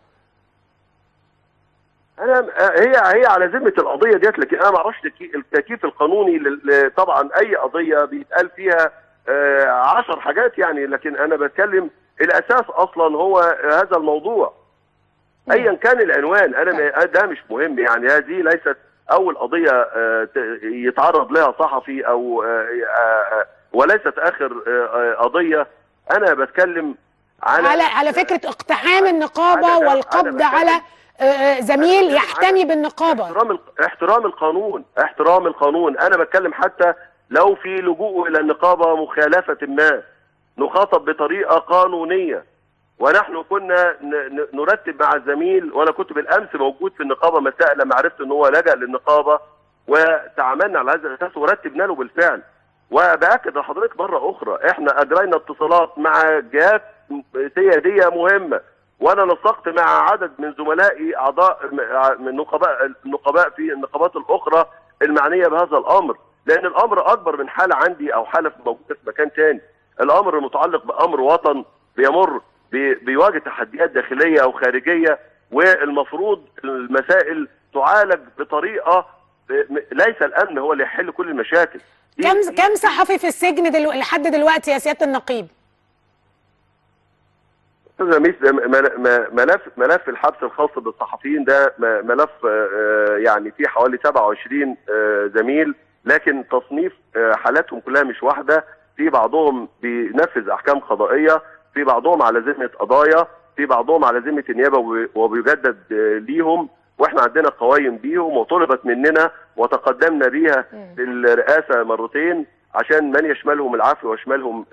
انا هي هي على ذمه القضيه ديت لكن انا ما اعرفش تكي- التكييف القانوني لل- ل- طبعا اي قضيه بيتقال فيها آه، عشر حاجات يعني لكن انا بتكلم الاساس اصلا هو هذا الموضوع ايا كان العنوان انا ما- ده مش مهم يعني هذه ليست اول قضيه آه، ت- يتعرض لها صحفي او آه، آه، وليست اخر آه، آه، قضيه انا بتكلم على على على فكره اقتحام النقابه أنا- أنا والقبض بتكلم- على آه، آه، زميل يحتمي بالنقابه احترام ال- احترام القانون احترام القانون انا بتكلم حتى لو في لجوء الى النقابه مخالفه ما نخاطب بطريقه قانونيه ونحن كنا ن- ن- نرتب مع الزميل وانا كنت بالامس موجود في النقابه مساء لما عرفت ان هو لجا للنقابه وتعاملنا على هذا الاساس ورتبنا له بالفعل وباكد لحضرتك مره اخرى احنا اجرينا اتصالات مع جهات سياديه مهمه وانا نسقت مع عدد من زملائي اعضاء م- من نقباء النقباء في النقابات الاخرى المعنيه بهذا الامر لان الامر اكبر من حاله عندي او حاله موجوده في مكان تاني الامر متعلق بامر وطن بيمر بي- بيواجه تحديات داخليه وخارجيه والمفروض المسائل تعالج بطريقه م- ليس الامن هو اللي يحل كل المشاكل كم كم صحفي في السجن دلو... لحد دلوقتي يا سياده النقيب استاذ ميس مل- م- ملف ملف الحبس الخاص بالصحفيين ده م- ملف آه، يعني فيه حوالي 27 آه، زميل لكن تصنيف آه، حالاتهم كلها مش واحده في بعضهم بينفذ احكام قضائيه في بعضهم على ذمه قضايا في بعضهم على ذمه النيابه وبي- وبيجدد آه، ليهم واحنا عندنا قوائم بيهم وطلبت مننا وتقدمنا بيها للرئاسه مرتين عشان من يشملهم العفو ويشملهم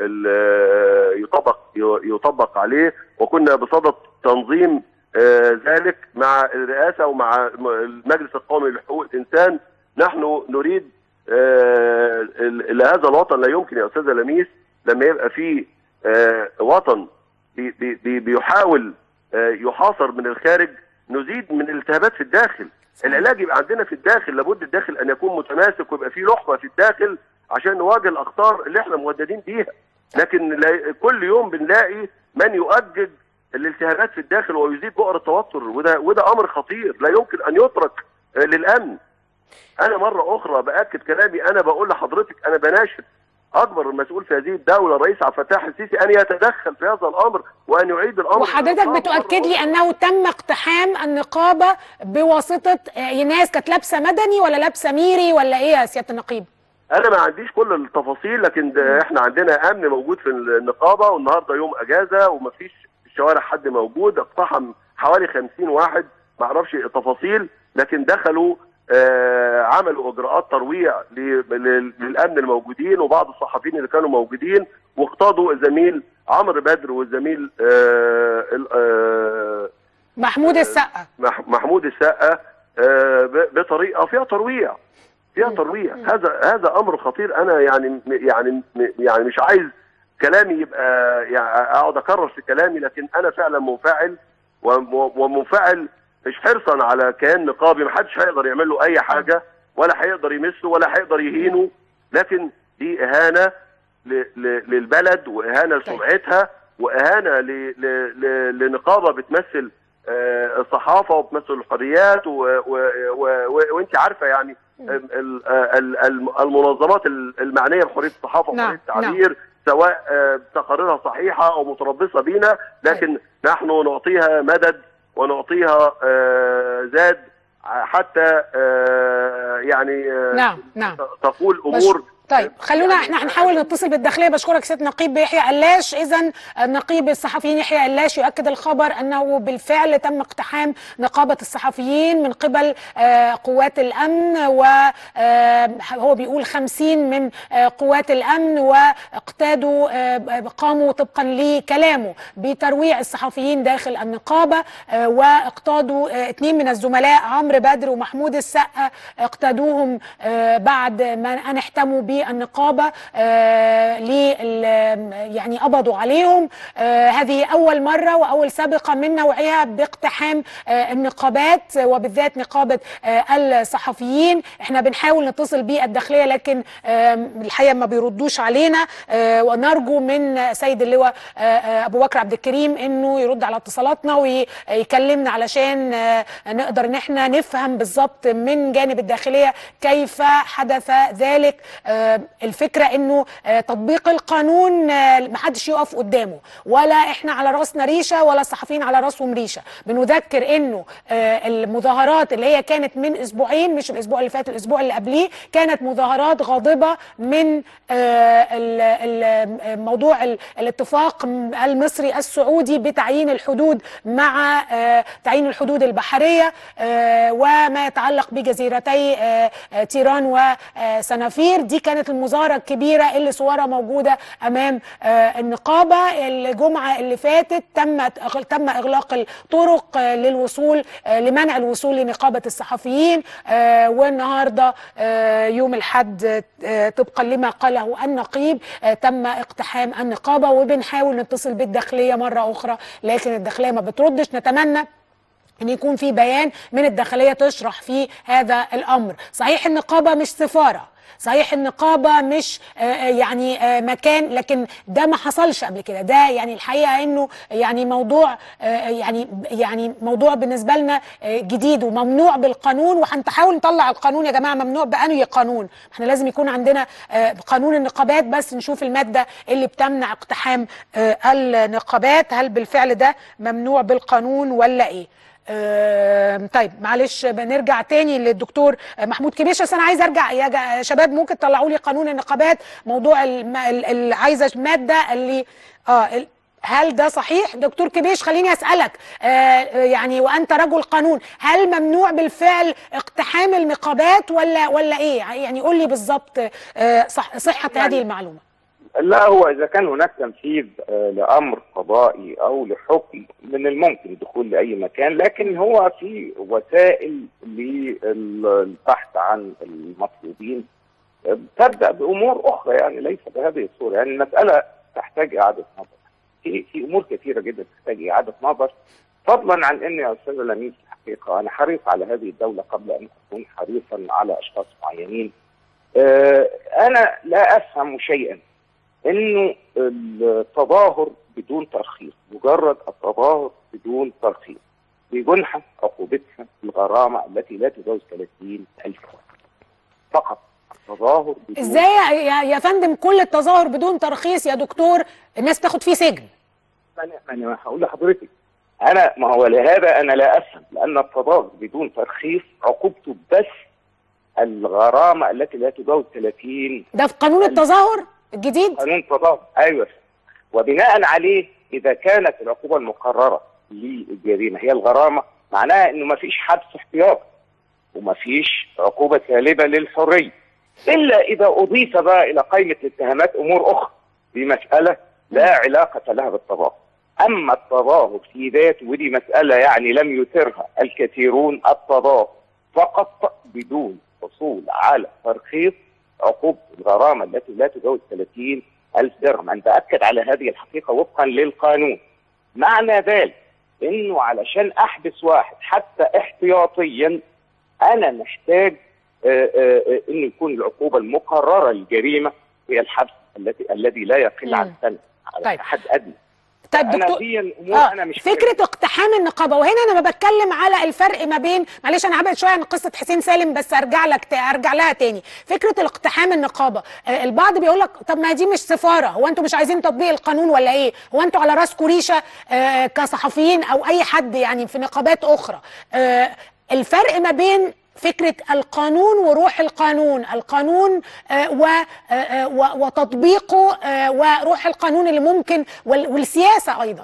ال- يطبق يطبق عليه وكنا بصدد تنظيم آه، ذلك مع الرئاسه ومع المجلس القومي لحقوق الانسان نحن نريد آه، ال- لهذا الوطن لا يمكن يا استاذه لميس لما يبقى في آه، وطن بي- بي- بي- بيحاول آه، يحاصر من الخارج نزيد من الالتهابات في الداخل العلاج يبقى عندنا في الداخل لابد الداخل ان يكون متماسك ويبقى فيه لحمه في الداخل عشان نواجه الاخطار اللي احنا مهددين بيها لكن لا- كل يوم بنلاقي من يؤجج الالتهابات في الداخل ويزيد بؤر التوتر وده وده امر خطير لا يمكن ان يترك آه، للامن انا مره اخرى باكد كلامي انا بقول لحضرتك انا بناشد اكبر المسؤول في هذه الدوله الرئيس عبد الفتاح السيسي ان يتدخل في هذا الامر وان يعيد الامر وحضرتك بتؤكد لي انه تم اقتحام النقابه بواسطه آه، ناس كانت لابسه مدني ولا لابسه ميري ولا ايه يا سياده النقيب؟ انا ما عنديش كل التفاصيل لكن ده احنا عندنا امن موجود في النقابه والنهارده يوم اجازه ومفيش في الشوارع حد موجود اقتحم حوالي 50 واحد ما اعرفش التفاصيل لكن دخلوا آه عملوا اجراءات ترويع ل- لل- للامن الموجودين وبعض الصحفيين اللي كانوا موجودين واقتضوا الزميل عمرو بدر والزميل آه ال- آه محمود السقا مح- محمود السقا آه، ب- بطريقه فيها ترويع فيها ترويع هذا هذا امر خطير انا يعني يعني يعني مش عايز كلامي يبقى يعني اقعد اكرر في كلامي لكن انا فعلا منفعل وم- ومنفعل مش حرصا على كيان نقابي محدش هيقدر يعمل له اي حاجه ولا هيقدر يمسه ولا هيقدر يهينه لكن دي اهانه ل- ل- للبلد واهانه لسمعتها واهانه ل- ل- ل- لنقابه بتمثل آه، الصحافه وبتمثل الحريات و- و- و- و- وانت عارفه يعني ال- ال- ال- ال- المنظمات ال- المعنيه بحريه الصحافه نعم، وحريه التعبير سواء آه، تقاريرها صحيحه او متربصه بينا لكن نحن نعطيها مدد ونعطيها آه، زاد حتى آه، يعني آه، نعم نعم تقول امور طيب خلونا احنا هنحاول نتصل بالداخليه بشكرك سيد نقيب يحيى قلاش اذا نقيب الصحفيين يحيى قلاش يؤكد الخبر انه بالفعل تم اقتحام نقابه الصحفيين من قبل آه، قوات الامن وهو بيقول 50 من آه، قوات الامن واقتادوا آه، قاموا طبقا لكلامه بترويع الصحفيين داخل النقابه آه، واقتادوا آه، اثنين من الزملاء عمرو بدر ومحمود السقا اقتادوهم آه، بعد ما ان احتموا بالنقابه آه، لل يعني قبضوا عليهم آه، هذه اول مره واول سابقه من نوعها باقتحام آه، النقابات وبالذات نقابه آه، الصحفيين احنا بنحاول نتصل بالداخليه لكن آم، الحقيقه ما بيردوش علينا آه، ونرجو من سيد اللواء آه، آه، ابو بكر عبد الكريم انه يرد على اتصالاتنا ويكلمنا علشان آه، نقدر ان احنا نفهم بالظبط من جانب الداخليه كيف حدث ذلك آه، الفكره انه آه، تطبيق القانون آه، محدش يقف قدامه ولا احنا على راسنا ريشه ولا الصحفيين على راسهم ريشه بنذكر انه آه، المظاهرات اللي هي كانت من اسبوعين مش الاسبوع اللي فات الاسبوع اللي قبليه كانت مظاهرات غاضبه من آه، ال- ال- موضوع ال- الاتفاق المصري السعودي بتعيين الحدود مع آه، تعيين الحدود البحريه آه، وما يتعلق بجزيرتي آه، آه، تيران وسنافير دي كانت المظاهره الكبيره اللي صورها موجوده امام آه، النقابه الجمعه اللي فاتت تم تم اغلاق الطرق آه، للوصول آه، لمنع الوصول لنقابه الصحفيين آه، والنهارده آه، يوم الاحد آه، طبقا لما قاله النقيب آه، تم اقتحام النقابه وبنحاول نتصل بالداخليه مره اخرى لكن الداخليه ما بتردش نتمنى ان يكون في بيان من الداخليه تشرح فيه هذا الامر صحيح النقابه مش سفاره صحيح النقابه مش آه، آه، يعني آه، مكان لكن ده ما حصلش قبل كده ده يعني الحقيقه انه يعني موضوع آه، يعني يعني موضوع بالنسبه لنا آه، جديد وممنوع بالقانون وهنحاول نطلع القانون يا جماعه ممنوع بانهي قانون احنا لازم يكون عندنا آه، قانون النقابات بس نشوف الماده اللي بتمنع اقتحام آه، النقابات هل بالفعل ده ممنوع بالقانون ولا ايه آم، طيب معلش بنرجع تاني للدكتور محمود كبيش بس انا عايز ارجع يا جا- شباب ممكن تطلعوا لي قانون النقابات موضوع الم- ال- ال- عايزه ماده اللي اه ال- هل ده صحيح دكتور كبيش خليني اسالك آه آه، يعني وانت رجل قانون هل ممنوع بالفعل اقتحام النقابات ولا ولا ايه يعني قول لي بالظبط آه صح صحه هذه المعلومه لا هو اذا كان هناك تنفيذ آه، لامر قضائي او لحكم من الممكن الدخول لاي مكان لكن هو في وسائل للبحث عن المطلوبين آه، تبدا بامور اخرى يعني ليس بهذه الصوره يعني المساله تحتاج اعاده نظر في في امور كثيره جدا تحتاج اعاده نظر فضلا عن ان يا استاذ لميس الحقيقه انا حريص على هذه الدوله قبل ان اكون حريصا على اشخاص معينين آه، انا لا افهم شيئا انه التظاهر بدون ترخيص مجرد التظاهر بدون ترخيص بجنحة عقوبتها الغرامة التي لا تجاوز 30 ألف فقط التظاهر بدون ازاي يا- يا يا فندم كل التظاهر بدون ترخيص يا دكتور الناس تاخد فيه سجن أنا أنا هقول لحضرتك أنا ما هو لهذا أنا لا أفهم لأن التظاهر بدون ترخيص عقوبته بس الغرامة التي لا تجاوز 30 ده في قانون التظاهر الجديد قانون التظاهر ايوه وبناء عليه اذا كانت العقوبه المقرره للجريمه هي الغرامه معناها انه ما فيش حبس احتياطي وما فيش عقوبه سالبه للحريه الا اذا اضيف بقى الى قائمه الاتهامات امور اخرى دي مساله لا علاقه لها بالتظاهر اما التظاهر في ذاته ودي مساله يعني لم يثرها الكثيرون التظاهر فقط بدون حصول على ترخيص عقوبة الغرامة التي لا تجاوز 30 ألف درهم أن تأكد على هذه الحقيقة وفقا للقانون معنى ذلك أنه علشان أحبس واحد حتى احتياطيا أنا محتاج آه، آه، آه، أن يكون العقوبة المقررة للجريمة هي الحبس التي الذي لا يقل عن سنة على طيب. حد أدنى طيب أنا دكتور دي الأمور آه أنا مش فكره اقتحام النقابه وهنا انا ما بتكلم على الفرق ما بين معلش انا هبعد شويه عن قصه حسين سالم بس ارجع لك تا- ارجع لها تاني فكره الاقتحام النقابه آه البعض بيقول لك طب ما دي مش سفاره هو انتوا مش عايزين تطبيق القانون ولا ايه هو انتوا على راسكم ريشه آه كصحفيين او اي حد يعني في نقابات اخرى آه الفرق ما بين فكرة القانون وروح القانون القانون آه، و- آه، آه، و- وتطبيقه آه، وروح القانون اللي ممكن وال- والسياسة أيضا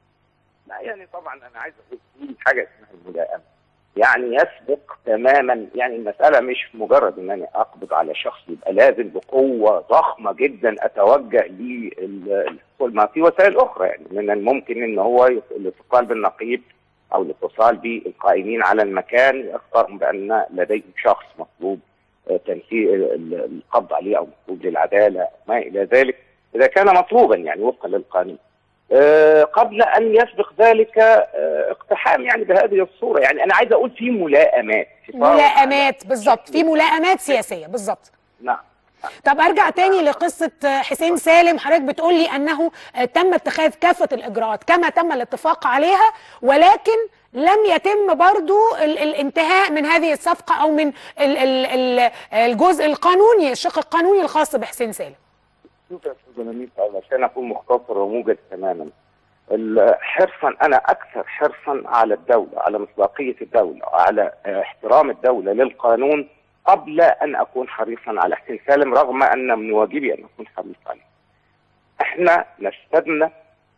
لا يعني طبعا انا عايز اقول في حاجه اسمها الملائمه يعني يسبق تماما يعني المساله مش مجرد ان انا اقبض على شخص يبقى لازم بقوه ضخمه جدا اتوجه للحصول ما في وسائل اخرى يعني من الممكن ان هو يت- الاتصال بالنقيب او الاتصال بالقائمين على المكان يخبرهم بان لديهم شخص مطلوب آه، تنفيذ ال- ال- القبض عليه او مطلوب للعداله أو ما الى ذلك اذا كان مطلوبا يعني وفقا للقانون آه، قبل ان يسبق ذلك آه، اقتحام يعني بهذه الصوره يعني انا عايز اقول في ملائمات في طرف- ملائمات بالظبط في ملائمات سياسية بالظبط نعم طب ارجع تاني لقصه حسين سالم حضرتك بتقول لي انه تم اتخاذ كافه الاجراءات كما تم الاتفاق عليها ولكن لم يتم برضو ال- الانتهاء من هذه الصفقه او من ال- ال- ال- الجزء القانوني الشق القانوني الخاص بحسين سالم شوف يا استاذ نميس عشان اكون مختصر وموجز تماما ال- حرصا انا اكثر حرصا على الدوله على مصداقيه الدوله على آه، احترام الدوله للقانون قبل ان اكون حريصا على حسين سالم رغم ان من واجبي ان اكون حريص عليه. احنا نفذنا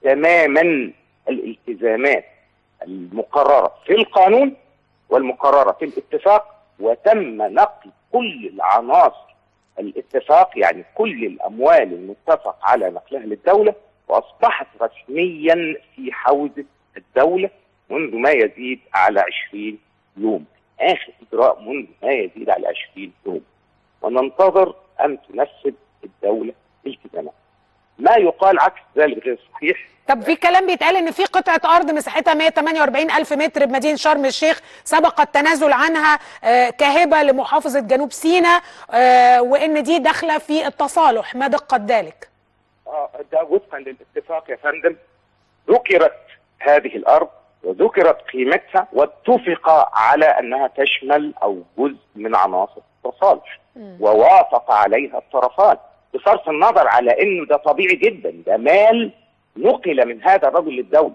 تماما الالتزامات المقرره في القانون والمقرره في الاتفاق وتم نقل كل العناصر الاتفاق يعني كل الاموال المتفق على نقلها للدوله واصبحت رسميا في حوزه الدوله منذ ما يزيد على 20 يوم اخر اجراء منذ ما يزيد على 20 يوم وننتظر ان تنفذ الدوله التزاماتها ما يقال عكس ذلك غير صحيح طب في كلام بيتقال ان في قطعه ارض مساحتها 148 الف متر بمدينه شرم الشيخ سبق التنازل عنها آه، كهبه لمحافظه جنوب سيناء آه، وان دي داخله في التصالح ما دقه ذلك آه، ده وفقا للاتفاق يا فندم ذكرت هذه الارض وذكرت قيمتها واتفق على انها تشمل او جزء من عناصر التصالح ووافق عليها الطرفان بصرف النظر على انه ده طبيعي جدا ده مال نقل من هذا الرجل للدوله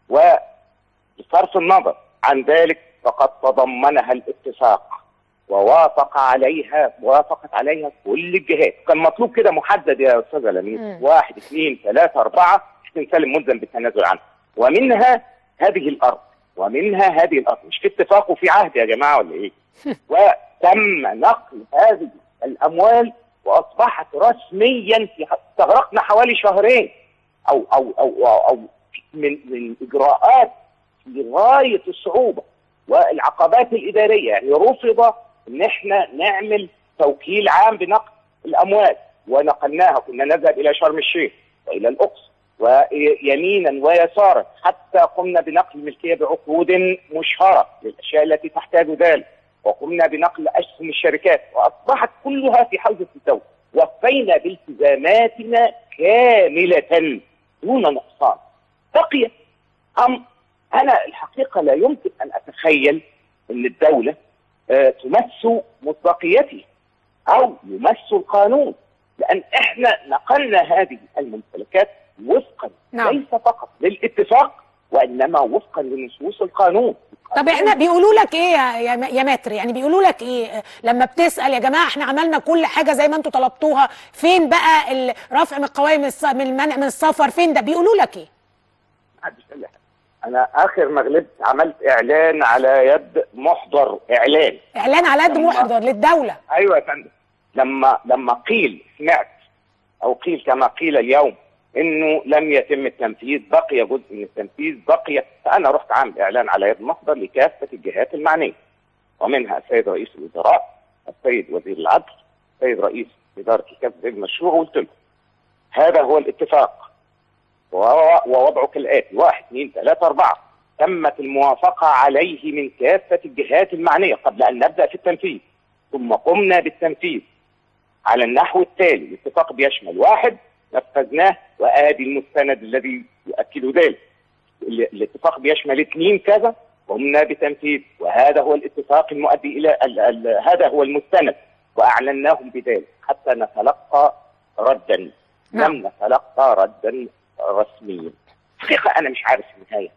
وبصرف النظر عن ذلك فقد تضمنها الاتفاق ووافق عليها وافقت عليها كل الجهات كان مطلوب كده محدد يا استاذه لميس واحد اثنين ثلاثه اربعه حسين سالم ملزم بالتنازل عنها ومنها هذه الارض ومنها هذه الارض مش في اتفاق وفي عهد يا جماعه ولا ايه؟ وتم نقل هذه الاموال واصبحت رسميا في استغرقنا حوالي شهرين او او او او, أو من من اجراءات في غايه الصعوبه والعقبات الاداريه يعني رفض ان احنا نعمل توكيل عام بنقل الاموال ونقلناها كنا نذهب الى شرم الشيخ والى الاقصر ويمينا ويسارا حتى قمنا بنقل الملكيه بعقود مشهره للاشياء التي تحتاج ذلك وقمنا بنقل اسهم الشركات واصبحت كلها في حوزه الدوله وفينا بالتزاماتنا كامله دون نقصان بقي أم انا الحقيقه لا يمكن ان اتخيل ان الدوله آه، تمس مصداقيته او يمس القانون لان احنا نقلنا هذه الممتلكات وفقا نعم. ليس فقط للاتفاق وانما وفقا لنصوص القانون طب احنا بيقولوا لك ايه يا يا يا ماتر يعني بيقولوا لك ايه آه، لما بتسال يا جماعه احنا عملنا كل حاجه زي ما انتوا طلبتوها فين بقى الرفع من القوائم الص- من المنع من السفر فين ده بيقولوا لك ايه محدش قال لي حاجة. انا اخر ما غلبت عملت اعلان على يد محضر اعلان اعلان على قد لما- محضر للدوله ايوه يا فندم لما لما قيل سمعت او قيل كما قيل اليوم انه لم يتم التنفيذ بقي جزء من التنفيذ بقي فانا رحت عامل اعلان على يد محضر لكافه الجهات المعنيه ومنها السيد رئيس الوزراء السيد وزير العدل السيد رئيس اداره كافه المشروع وقلت له هذا هو الاتفاق وهو- ووضعه كالاتي واحد اثنين ثلاثه اربعه تمت الموافقه عليه من كافه الجهات المعنيه قبل ان نبدا في التنفيذ ثم قمنا بالتنفيذ على النحو التالي الاتفاق بيشمل واحد نفذناه وادي المستند الذي يؤكد ذلك ال- الاتفاق بيشمل اثنين كذا قمنا بتنفيذ وهذا هو الاتفاق المؤدي الى ال ال هذا هو المستند واعلناهم بذلك حتى نتلقى ردا لم نتلقى ردا رسميا حقيقه انا مش عارف في النهايه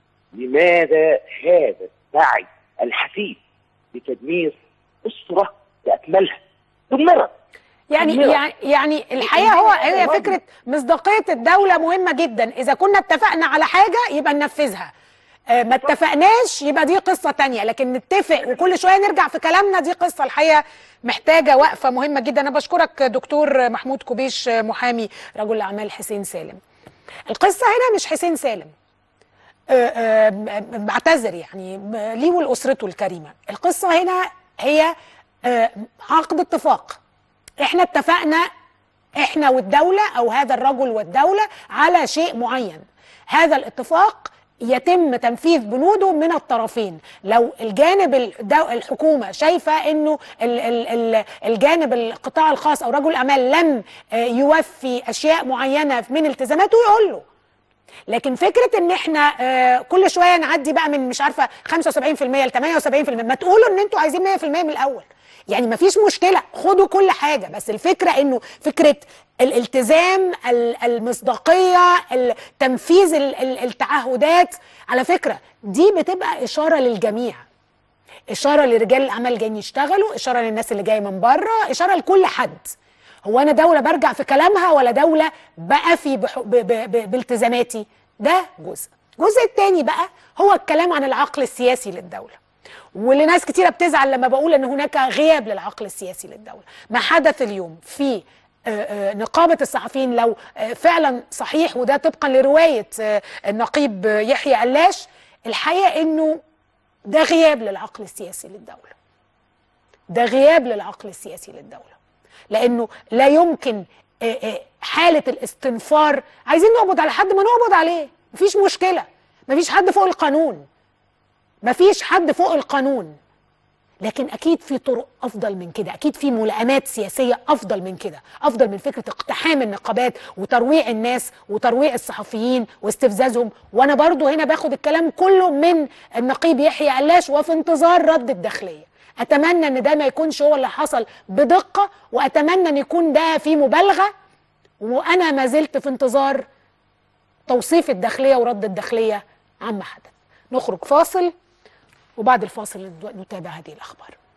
لماذا هذا السعي الحثيث لتدمير اسره باكملها دمرت يعني دمرت. يعني يعني الحقيقه هو هي فكره مصداقيه الدوله مهمه جدا اذا كنا اتفقنا على حاجه يبقى ننفذها آه، ما اتفقناش يبقى دي قصه تانية لكن نتفق وكل شويه نرجع في كلامنا دي قصه الحقيقه محتاجه وقفه مهمه جدا انا بشكرك دكتور محمود كوبيش محامي رجل اعمال حسين سالم القصه هنا مش حسين سالم آه، آه، م- بعتذر يعني م- ليه ولاسرته الكريمه القصه هنا هي آه، عقد اتفاق احنا اتفقنا احنا والدوله او هذا الرجل والدوله على شيء معين هذا الاتفاق يتم تنفيذ بنوده من الطرفين لو الجانب الدو... الحكومه شايفه انه ال... ال... ال... الجانب القطاع الخاص او رجل الاعمال لم آه، يوفي اشياء معينه من التزاماته يقول له لكن فكره ان احنا آه، كل شويه نعدي بقى من مش عارفه 75% ل 78% ما تقولوا ان انتوا عايزين 100% من الاول يعني ما فيش مشكله خدوا كل حاجه بس الفكره انه فكره الالتزام ال- المصداقيه ال- تنفيذ ال- ال- التعهدات على فكره دي بتبقى اشاره للجميع اشاره لرجال الاعمال جايين يشتغلوا اشاره للناس اللي جايه من بره اشاره لكل حد هو انا دوله برجع في كلامها ولا دوله بقفي بح- ب- ب- ب- بالتزاماتي ده جزء الجزء الثاني بقى هو الكلام عن العقل السياسي للدوله ولناس كتيره بتزعل لما بقول ان هناك غياب للعقل السياسي للدوله ما حدث اليوم في آه، آه، نقابه الصحفيين لو آه، فعلا صحيح وده طبقا لروايه آه، النقيب آه، يحيى قلاش الحقيقه انه ده غياب للعقل السياسي للدوله ده غياب للعقل السياسي للدوله لانه لا يمكن آه، آه، حاله الاستنفار عايزين نقبض على حد ما نقبض عليه مفيش مشكله مفيش حد فوق القانون مفيش حد فوق القانون لكن اكيد في طرق افضل من كده اكيد في ملائمات سياسيه افضل من كده افضل من فكره اقتحام النقابات وترويع الناس وترويع الصحفيين واستفزازهم وانا برضو هنا باخد الكلام كله من النقيب يحيى علاش وفي انتظار رد الداخليه اتمنى ان ده ما يكونش هو اللي حصل بدقه واتمنى ان يكون ده في مبالغه وانا ما زلت في انتظار توصيف الداخليه ورد الداخليه عما حدث نخرج فاصل وبعد الفاصل نتابع هذه الاخبار